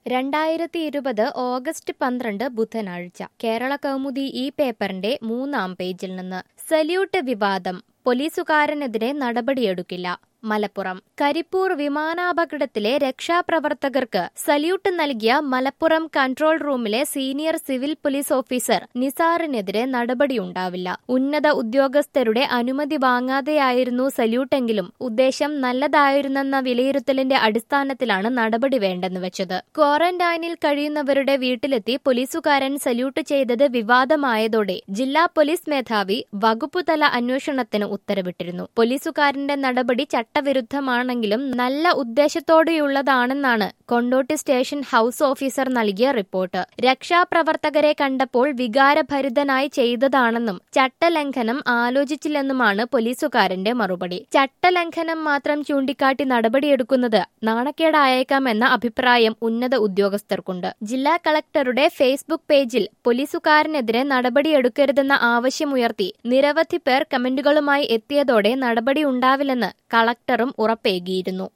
രണ്ടായിരത്തി ഇരുപത് ഓഗസ്റ്റ് പന്ത്രണ്ട് ബുധനാഴ്ച കേരള കൗമുദി ഈ പേപ്പറിന്റെ മൂന്നാം പേജിൽ നിന്ന് സല്യൂട്ട് വിവാദം പോലീസുകാരനെതിരെ നടപടിയെടുക്കില്ല മലപ്പുറം കരിപ്പൂർ വിമാനാപകടത്തിലെ രക്ഷാപ്രവർത്തകർക്ക് സല്യൂട്ട് നൽകിയ മലപ്പുറം കൺട്രോൾ റൂമിലെ സീനിയർ സിവിൽ പോലീസ് ഓഫീസർ നിസാറിനെതിരെ നടപടിയുണ്ടാവില്ല ഉന്നത ഉദ്യോഗസ്ഥരുടെ അനുമതി വാങ്ങാതെയായിരുന്നു സല്യൂട്ടെങ്കിലും ഉദ്ദേശം നല്ലതായിരുന്നെന്ന വിലയിരുത്തലിന്റെ അടിസ്ഥാനത്തിലാണ് നടപടി വേണ്ടെന്ന് വെച്ചത് ക്വാറന്റൈനിൽ കഴിയുന്നവരുടെ വീട്ടിലെത്തി പോലീസുകാരൻ സല്യൂട്ട് ചെയ്തത് വിവാദമായതോടെ ജില്ലാ പോലീസ് മേധാവി വകുപ്പുതല അന്വേഷണത്തിന് ഉത്തരവിട്ടിരുന്നു പോലീസുകാരന്റെ നടപടി ചട്ടവിരുദ്ധമാണെങ്കിലും നല്ല ഉദ്ദേശത്തോടെയുള്ളതാണെന്നാണ് കൊണ്ടോട്ടി സ്റ്റേഷൻ ഹൌസ് ഓഫീസർ നൽകിയ റിപ്പോർട്ട് രക്ഷാപ്രവർത്തകരെ കണ്ടപ്പോൾ വികാരഭരിതനായി ചെയ്തതാണെന്നും ചട്ടലംഘനം ആലോചിച്ചില്ലെന്നുമാണ് പോലീസുകാരന്റെ മറുപടി ചട്ടലംഘനം മാത്രം ചൂണ്ടിക്കാട്ടി നടപടിയെടുക്കുന്നത് നാണക്കേടായേക്കാമെന്ന അഭിപ്രായം ഉന്നത ഉദ്യോഗസ്ഥർക്കുണ്ട് ജില്ലാ കളക്ടറുടെ ഫേസ്ബുക്ക് പേജിൽ പോലീസുകാരനെതിരെ നടപടിയെടുക്കരുതെന്ന ആവശ്യമുയർത്തി നിരവധി പേർ കമന്റുകളുമായി എത്തിയതോടെ നടപടി ഉണ്ടാവില്ലെന്ന് കളക്ടറും ഉറപ്പേകിയിരുന്നു